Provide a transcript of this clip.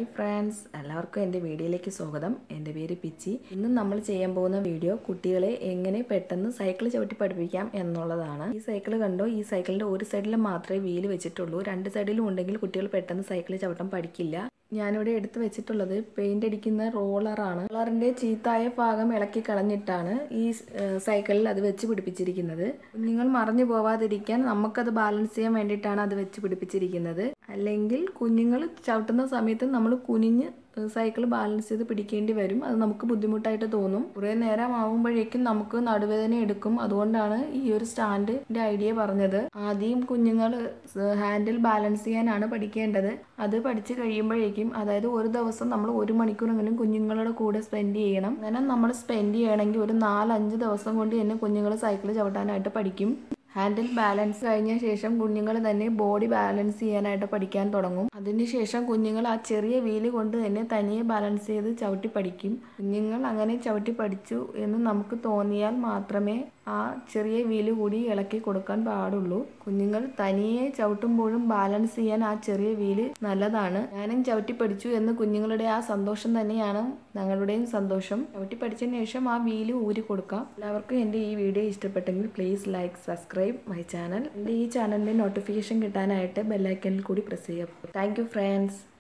hi friends എല്ലാവർക്കും എൻ്റെ വീഡിയോയിലേക്ക് സ്വാഗതം എൻ്റെ പേര് പിച്ചി ഇന്ന് നമ്മൾ ചെയ്യാൻ പോകുന്ന വീഡിയോ കുട്ടികളെ എങ്ങനെ പെട്ടെന്ന് സൈക്കിൾ ചവിട്ടി പഠിപ്പിക്കാം എന്നുള്ളതാണ് ഈ സൈക്കിൾ കണ്ടോ ഈ സൈക്കിളിൻ്റെ ഒരു സൈഡിൽ മാത്രമേ വീല് വെച്ചിട്ടുള്ളൂ രണ്ട് സൈഡിലും ഉണ്ടെങ്കിൽ കുട്ടികൾ പെട്ടെന്ന് സൈക്കിൾ ചവിട്ടാൻ പഠിക്കില്ല ഞാനിവിടെ എടുത്തു വെച്ചിട്ടുള്ളത് പെയിന്റ് അടിക്കുന്ന റോളറാണ് റോളറിന്റെ ചീത്തായ ഭാഗം ഇളക്കി കളഞ്ഞിട്ടാണ് ഈ ഏഹ്, സൈക്കിളിൽ അത് വെച്ച് പിടിപ്പിച്ചിരിക്കുന്നത് കുഞ്ഞുങ്ങൾ മറിഞ്ഞു പോവാതിരിക്കാൻ നമുക്കത് ബാലൻസ് ചെയ്യാൻ വേണ്ടിയിട്ടാണ് അത് വെച്ച് പിടിപ്പിച്ചിരിക്കുന്നത് അല്ലെങ്കിൽ കുഞ്ഞുങ്ങൾ ചവിട്ടുന്ന സമയത്ത് നമ്മൾ കുനിഞ്ഞ് സൈക്കിൾ ബാലൻസ് ചെയ്ത് പിടിക്കേണ്ടി വരും അത് നമുക്ക് ബുദ്ധിമുട്ടായിട്ട് തോന്നും കുറേ നേരം ആവുമ്പോഴേക്കും നമുക്ക് നടുവേദന എടുക്കും അതുകൊണ്ടാണ് ഈ ഒരു സ്റ്റാൻഡിന്റെ ഐഡിയ പറഞ്ഞത് ആദ്യം കുഞ്ഞുങ്ങൾ ഹാൻഡിൽ ബാലൻസ് ചെയ്യാനാണ് പഠിക്കേണ്ടത് അത് പഠിച്ചു കഴിയുമ്പോഴേക്കും അതായത് ഒരു ദിവസം നമ്മൾ ഒരു മണിക്കൂറെങ്കിലും കുഞ്ഞുങ്ങളുടെ കൂടെ സ്പെൻഡ് ചെയ്യണം അങ്ങനെ നമ്മൾ സ്പെൻഡ് ചെയ്യണമെങ്കിൽ ഒരു നാലഞ്ച് ദിവസം കൊണ്ട് തന്നെ കുഞ്ഞുങ്ങൾ സൈക്കിൾ ചവിട്ടാനായിട്ട് പഠിക്കും ഹാൻഡിൽ ബാലൻസ് കഴിഞ്ഞ ശേഷം കുഞ്ഞുങ്ങൾ തന്നെ ബോഡി ബാലൻസ് ചെയ്യാനായിട്ട് പഠിക്കാൻ തുടങ്ങും അതിനുശേഷം കുഞ്ഞുങ്ങൾ ആ ചെറിയ വീല് കൊണ്ട് തന്നെ തനിയെ ബാലൻസ് ചെയ്ത് ചവിട്ടി പഠിക്കും കുഞ്ഞുങ്ങൾ അങ്ങനെ ചവിട്ടി പഠിച്ചു എന്ന് നമുക്ക് തോന്നിയാൽ മാത്രമേ ആ ചെറിയ വീല് കൂടി ഇളക്കി കൊടുക്കാൻ പാടുള്ളൂ കുഞ്ഞുങ്ങൾ തനിയെ ചവിട്ടുമ്പോഴും ബാലൻസ് ചെയ്യാൻ ആ ചെറിയ വീല് നല്ലതാണ് ഞാനും ചവിട്ടി പഠിച്ചു എന്ന് കുഞ്ഞുങ്ങളുടെ ആ സന്തോഷം തന്നെയാണ് ഞങ്ങളുടെയും സന്തോഷം ചവിട്ടി പഠിച്ചതിന് ശേഷം ആ വീല് ഊരി കൊടുക്കാം എല്ലാവർക്കും എൻ്റെ ഈ വീഡിയോ ഇഷ്ടപ്പെട്ടെങ്കിൽ please like subscribe my channel എൻ്റെ ഈ ചാനലിൻ്റെ നോട്ടിഫിക്കേഷൻ കിട്ടാനായിട്ട് ബെല്ലൈക്കനിൽ കൂടി പ്രസ് ചെയ്യാം താങ്ക് യു ഫ്രണ്ട്സ്